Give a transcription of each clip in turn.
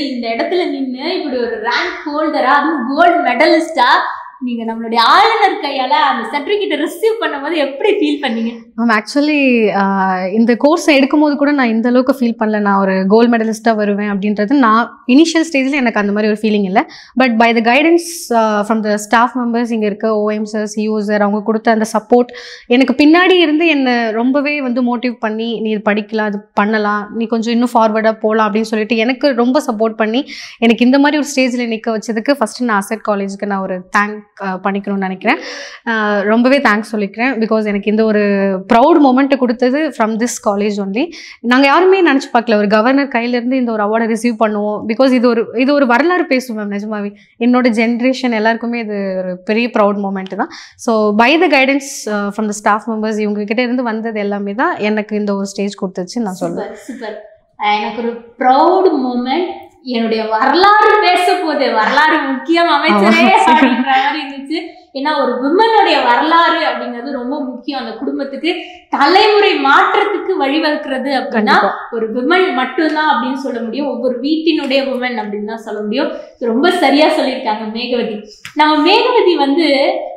இந்த இடத்துல நின்னு இப்படி ஒரு ரேங்க் ஹோல்டரா அதுவும் கோல்டு மெடலிஸ்டா நீங்க நம்மளுடைய ஆளுநர் கையால அந்த சர்டிபிகேட்டை ரிசீவ் பண்ணும்போது எப்படி ஃபீல் பண்ணீங்க மேம் ஆக்சுவலி இந்த கோர்ஸை எடுக்கும்போது கூட நான் இந்த அளவுக்கு ஃபீல் பண்ணல நான் ஒரு கோல்டு மெடலிஸ்ட்டாக வருவேன் அப்படின்றது நான் இனிஷியல் ஸ்டேஜில் எனக்கு அந்த மாதிரி ஒரு ஃபீலிங் இல்லை but by the guidance from the staff members இங்கே இருக்க ஓஎம் சார் சிஓ சார் அவங்க கொடுத்த அந்த சப்போர்ட் எனக்கு பின்னாடி இருந்து என்னை ரொம்பவே வந்து மோட்டிவ் பண்ணி நீ இது படிக்கலாம் இது பண்ணலாம் நீ கொஞ்சம் இன்னும் ஃபார்வர்டாக போகலாம் அப்படின்னு சொல்லிட்டு எனக்கு ரொம்ப சப்போர்ட் பண்ணி எனக்கு இந்த மாதிரி ஒரு ஸ்டேஜில் நிற்க வச்சதுக்கு ஃபஸ்ட்டு நான் அசட் காலேஜுக்கு நான் ஒரு தேங்க் பண்ணிக்கணும்னு நினைக்கிறேன் ஆஹ் ரொம்பவே தேங்க்ஸ் சொல்லிக்கிறேன் பிகாஸ் எனக்கு இந்த ஒரு ப்ரௌட் மூமெண்ட்டை கொடுத்தது ஃப்ரம் திஸ் காலேஜ் ஒன்லி நாங்கள் யாருமே நினச்சி பார்க்கல ஒரு கவர்னர் கையிலேருந்து இந்த ஒரு அவார்டை ரிசீவ் பண்ணுவோம் பிகாஸ் இது ஒரு இது ஒரு வரலாறு பேசுவோம் மேம் நிஜமாவே என்னோட ஜென்ரேஷன் எல்லாருக்குமே இது ஒரு பெரிய ப்ரௌட் மூமெண்ட் தான் so by the guidance from the staff members இவங்க கிட்ட இருந்து வந்தது எல்லாமே தான் எனக்கு இந்த ஒரு ஸ்டேஜ் கொடுத்துச்சு நான் சொல்லுவேன் சூப்பர் சூப்பர் எனக்கு ஒரு ப்ரௌட் மூமெண்ட் என்னுடைய வரலாறு பேச போது வரலாறு முக்கியம் அமைச்சரே ஆமா. அப்படின்ற மாதிரி இருந்துச்சு ஏன்னா ஒரு விமனுடைய வரலாறு அப்படிங்கிறது ரொம்ப முக்கியம் அந்த குடும்பத்துக்கு தலைமுறை மாற்றத்துக்கு வழிவகுக்கிறது அப்படின்னா கண்டிப்பா ஒரு விமன் மட்டும்தான் அப்படின்னு சொல்ல முடியும் ஒவ்வொரு வீட்டினுடைய விமன் அப்படின்னு தான் சொல்ல முடியும் இது ரொம்ப சரியா சொல்லியிருக்காங்க மேகவதி நம்ம மேகவதி வந்து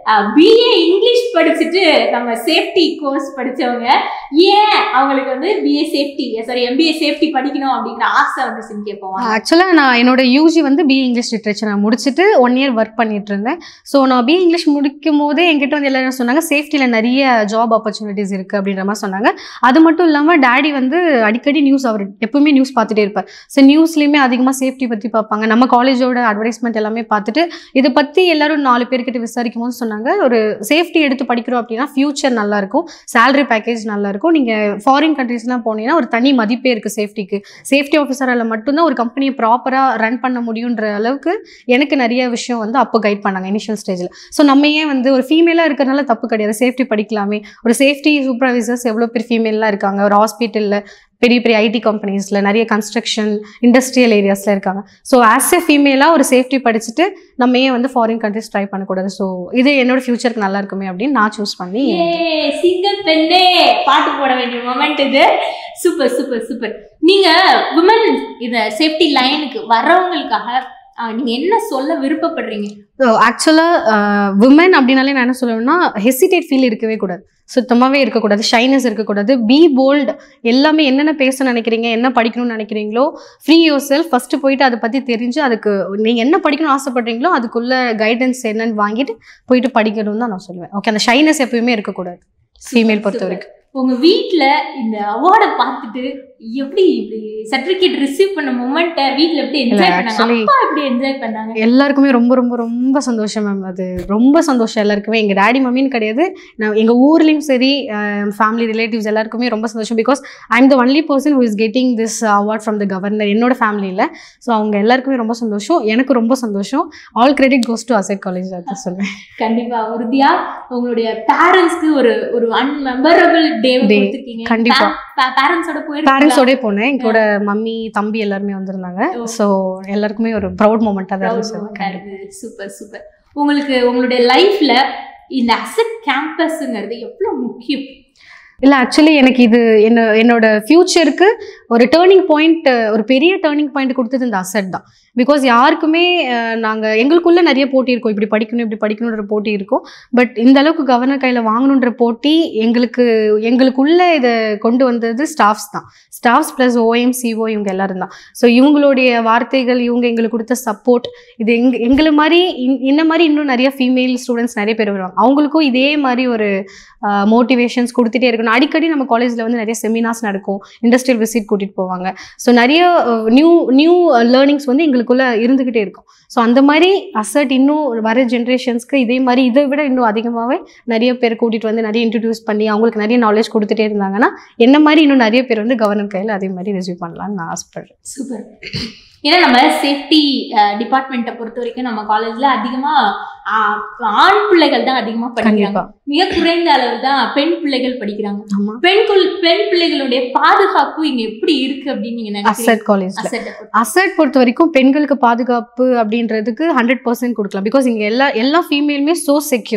பிஏ இங்கிலீஷ் படிச்சுட்டு நம்ம சேஃப்டி கோர்ஸ் படிச்சவங்க ஏன் அவங்களுக்கு வந்து BA safety sorry MBA safety படிக்கணும் அப்படிங்கிற ஆசை வந்துச்சுன்னு கேட்போம் ஆக்சுவலாக நான் என்னோட யூஜி வந்து பிஏ இங்கிலீஷ் லிட்ரேச்சர் நான் முடிச்சுட்டு ஒன் இயர் ஒர்க் பண்ணிட்டு இருந்தேன் ஸோ நான் பிஏ இங்கிலீஷ் முடிக்கும் போதே என்கிட்ட வந்து எல்லாரும் சொன்னாங்க சேஃப்டியில் நிறைய ஜாப் ஆப்பர்ச்சுனிட்டிஸ் இருக்குது அப்படின்ற மாதிரி சொன்னாங்க அது மட்டும் இல்லாமல் டேடி வந்து அடிக்கடி நியூஸ் அவர் எப்பவுமே நியூஸ் பார்த்துட்டே இருப்பார் ஸோ நியூஸ்லேயுமே அதிகமாக சேஃப்டி பற்றி பார்ப்பாங்க நம்ம காலேஜோட அட்வர்டைஸ்மெண்ட் எல்லாமே பார்த்துட்டு இதை பற்றி எல்லாரும் நாலு பேர்கிட்ட விசாரிக்கும் போது சொன்னாங்க ஒரு சேஃப்டி எடுத்து படிக்கிறோம் அப்படின்னா ஃபியூச்சர் நல்லா இருக்கும் salary பேக்கேஜ் நல்லா இருக்கும் நீங்கள் ஃபாரின் கண்ட்ரீஸ்லாம் போனீங்கன்னா ஒரு தனி மதிப்பே இருக்குது சேஃப்டிக்கு சேஃப்டி ஆஃபீஸரால் மட்டும்தான் ஒரு கம்பெனியை ப்ராப்பராக ரன் பண்ண முடியுன்ற அளவுக்கு எனக்கு நிறைய விஷயம் வந்து அப்போ கைட் பண்ணாங்க இனிஷியல் ஸ்டேஜில் ஸோ நம்ம ஏன் வந்து ஒரு ஃபீமேலாக இருக்கிறனால தப்பு கிடையாது சேஃப்டி படிக்கலாமே ஒரு சேஃப்டி சூப்பர்வைசர்ஸ் எவ்வளோ பேர் ஃபீமேல்லாம் இருக்காங்க ஒரு ஹாஸ்பிட்டலில் பெரிய பெரிய ஐடி கம்பெனிஸில் நிறைய கன்ஸ்ட்ரக்ஷன் இண்டஸ்ட்ரியல் ஏரியாஸில் இருக்காங்க ஸோ ஆஸ் எ ஃபீமேலாக ஒரு சேஃப்டி படிச்சுட்டு நம்ம ஏன் வந்து ஃபாரின் கண்ட்ரிஸ் ட்ரை பண்ணக்கூடாது ஸோ இது என்னோட ஃபியூச்சருக்கு நல்லா இருக்குமே அப்படின்னு நான் சூஸ் பண்ணி ஏ சிங்க பெண்ணே பாட்டு போட வேண்டிய மொமெண்ட் இது சூப்பர் சூப்பர் சூப்பர் நீங்க விமன் இந்த சேஃப்டி லைனுக்கு வர்றவங்களுக்காக ஆஹ், நீங்க என்ன சொல்ல விருப்பப்படுறீங்க ஆக்சுவலாக விமன் அப்படின்னாலே நான் என்ன சொல்லணும்னா ஹெசிடேட் ஃபீல் இருக்கவே கூடாது சுத்தமாகவே இருக்கக்கூடாது ஷைனஸ் இருக்கக்கூடாது பி போல்ட் எல்லாமே என்னென்ன பேச நினைக்கிறீங்க என்ன படிக்கணும்னு நினைக்கிறீங்களோ ஃப்ரீ யோர் செல்ஃப் ஃபஸ்ட்டு போயிட்டு அதை பற்றி தெரிஞ்சு அதுக்கு நீங்கள் என்ன படிக்கணும்னு ஆசைப்படுறீங்களோ அதுக்குள்ள கைடன்ஸ் என்னன்னு வாங்கிட்டு போயிட்டு படிக்கணும்னு தான் நான் சொல்லுவேன் ஓகே அந்த ஷைனஸ் எப்பயுமே இருக்கக்கூடாது ஃபீமேல் பொறுத்த Super. வரைக்கும் உங்க வீட்ல இந்த அவார்டை பார்த்துட்டு எப்படி இப்படி சர்டிபிகேட் ரிசீவ் பண்ண மொமெண்ட்டை வீட்ல எப்படி என்ஜாய் பண்ணாங்க actually- அப்பா எப்படி என்ஜாய் பண்ணாங்க எல்லாருக்குமே ரொம்ப ரொம்ப ரொம்ப சந்தோஷம் மேம் அது ரொம்ப சந்தோஷம் எல்லாருக்குமே எங்கள் டேடி மம்மின்னு கிடையாது நான் எங்கள் ஊர்லேயும் சரி ஃபேமிலி ரிலேட்டிவ்ஸ் எல்லாருக்குமே ரொம்ப சந்தோஷம் because I am the only person who is getting this award from the governor என்னோட ஃபேமிலியில் ஸோ அவங்க எல்லாருக்குமே ரொம்ப சந்தோஷம் எனக்கு ரொம்ப சந்தோஷம் ஆல் கிரெடிட் கோஸ் டு அசட் காலேஜ் தான் சொல்லுவேன் கண்டிப்பா உறுதியா உங்களுடைய பேரண்ட்ஸ்க்கு ஒரு ஒரு அன்மெமரபிள் டே Day. கொடுத்துருக்கீங்க கண்டிப்பா. பேரண்ட்ஸோட போயிருக்கீங்களா பேரண்ட்ஸோடய போனேன் எங்களோட மம்மி தம்பி எல்லாருமே வந்திருந்தாங்க ஓ. ஸோ எல்லாருக்குமே ஒரு ப்ரௌட் மூமெண்ட்டாக தான் இருந்துச்சு சூப்பர் சூப்பர் உங்களுக்கு உங்களுடைய லைஃப்ல இந்த அசட் கேம்பஸ்ங்கிறது எவ்வளவு முக்கியம் இல்லை ஆக்சுவலி எனக்கு இது என்ன என்னோட ஃப்யூச்சருக்கு ஒரு டேர்னிங் பாயிண்ட் ஒரு பெரிய டேர்னிங் பாயிண்ட் கொடுத்தது இந்த அசட் தான் பிகாஸ் யாருக்குமே நாங்கள் எங்களுக்குள்ள நிறைய போட்டி இருக்கும் இப்படி படிக்கணும் இப்படி படிக்கணுன்ற போட்டி இருக்கும் பட் இந்த அளவுக்கு கவர்னர் கையில் வாங்கணுன்ற போட்டி எங்களுக்கு எங்களுக்குள்ள இதை கொண்டு வந்தது ஸ்டாஃப்ஸ் தான் ஸ்டாஃப்ஸ் ப்ளஸ் ஓஎம் சிஓ இவங்க எல்லாரும் தான் ஸோ இவங்களுடைய வார்த்தைகள் இவங்க எங்களுக்கு கொடுத்த சப்போர்ட் இது எங்க எங்களை மாதிரி இன்- இந்த மாதிரி இன்னும் நிறைய ஃபீமேல் ஸ்டூடெண்ட்ஸ் நிறைய பேர் வருவாங்க அவங்களுக்கும் இதே மாதிரி ஒரு மோட்டிவேஷன்ஸ் கொடுத்துட்டே இருக்கணும் அடிக்கடி நம்ம காலேஜில் வந்து நிறைய செமினார்ஸ் நடக்கும் இண்டஸ்ட்ரியல் விசிட் கூட்டிகிட்டு போவாங்க ஸோ நிறைய நியூ நியூ லேர்னிங்ஸ் வந்து எங்களுக்குள்ள இருந்துக்கிட்டே இருக்கும் ஸோ அந்த மாதிரி அசர்ட் இன்னும் வர ஜென்ரேஷன்ஸ்க்கு இதே மாதிரி இதை விட இன்னும் அதிகமாகவே நிறைய பேர் கூட்டிகிட்டு வந்து நிறைய இன்ட்ரடியூஸ் பண்ணி அவங்களுக்கு நிறைய நாலேஜ் கொடுத்துட்டே இருந்தாங்கன்னா என்ன மாதிரி இன்னும் நிறைய பேர் வந்து கவர்னர் கையில் அதே மாதிரி ரிசீவ் பண்ணலாம்னு நான் ஆசைப்படுறேன் சூப்பர் ஏன்னா நம்ம சேஃப்டி டிபார்ட்மெண்ட்டை பொறுத்த வரைக்கும் நம்ம காலேஜ்ல அதிகமா ஆஹ், ஆண் பிள்ளைகள் தான் அதிகமா படிக்கிறாங்க கண்டிப்பா மிக குறைந்த அளவு தான் பெண் பிள்ளைகள் படிக்கிறாங்க ஆமா பெண் குள்- பெண் பிள்ளைகளுடைய பாதுகாப்பு இங்க எப்படி இருக்கு அப்படின்னு நீங்க நினைக்கிறீங்க அசட் காலேஜ்ல Asset அ பொறுத்து. அசட் பொறுத்த வரைக்கும் பெண்களுக்கு பாதுகாப்பு அப்படின்றதுக்கு ஹண்ட்ரட் பர்சன்ட் கொடுக்கலாம் பிகாஸ் இங்கே எல்லா எல்லா ஃபீமேலுமே ஸோ செக்யூர்ட்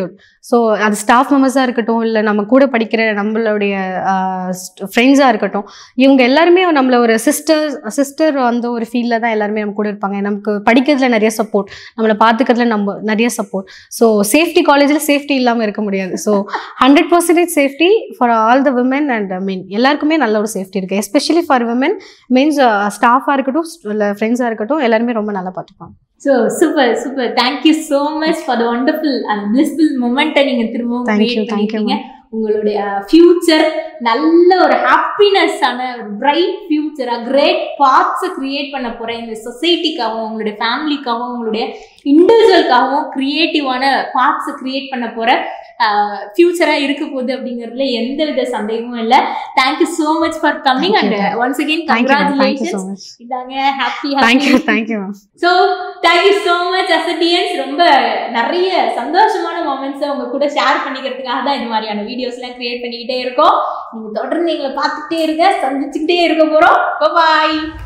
ஸோ அது ஸ்டாஃப் மெம்பர்ஸாக இருக்கட்டும் இல்லை நம்ம கூட படிக்கிற நம்மளுடைய ஃப்ரெண்ட்ஸாக இருக்கட்டும் இவங்க எல்லாருமே நம்மள ஒரு சிஸ்டர் சிஸ்டர் அந்த ஒரு ஃபீல்டில் தான் எல்லாருமே நம்ம கூட இருப்பாங்க நமக்கு படிக்கிறதுல நிறைய சப்போர்ட் நம்மளை பார்த்துக்கிறதுல நம்ம நிறைய சப்போர்ட் ஸோ சேஃப்டி காலேஜில் சேஃப்டி இல்லாமல் இருக்க முடியாது so hundred percentage safety for all the women and men எல்லாருக்குமே நல்ல ஒரு சேஃப்டி இருக்குது எஸ்பெஷலி ஃபார் விமன் மீன்ஸ் ஸ்டாஃபாக இருக்கட்டும் இல்லை ஃப்ரெண்ட்ஸாக இருக்கட்டும் எல்லாருமே ரொம்ப நல்லா பார்த்துப்பாங்க so super super thank you so much for the wonderful அந்த பிளிஸ்ஃபுல் மூமெண்ட்டை நீங்கள் திரும்பவும் Thank you, create thank you, பண்ணிருக்கீங்க உங்களுடைய ஃபியூச்சர் நல்ல ஒரு ஹாப்பினஸ் ஆன ஒரு பிரைட் ஃபியூச்சரா கிரேட் பார்ட்ஸை கிரியேட் பண்ண போற இந்த சொசைட்டிக்காகவும் உங்களுடைய ஃபேமிலிக்காகவும் உங்களுடைய இண்டிவிஜுவல்காகவும் கிரியேட்டிவான பார்ட்ஸை கிரியேட் பண்ண போற ஃபியூச்சரா இருக்க போகுது அப்படிங்கிறதுல எந்த வித சந்தேகமும் இல்லை thank you so much for coming Thank and you. Once again thank you thank you so congratulations much இதாங்க happy thank you thank you ma'am so thank you so much அசட்டியன்ஸ் ரொம்ப நிறைய சந்தோஷமான மூமெண்ட்ஸை உங்க கூட ஷேர் பண்ணிக்கிறதுக்காக தான் இந்த மாதிரியான வீடியோஸ்லாம் கிரியேட் பண்ணிக்கிட்டே இருக்கோம் நீங்க தொடர்ந்து எங்களை பார்த்துக்கிட்டே இருங்க சந்திச்சுக்கிட்டே இருக்க போறோம் பாய்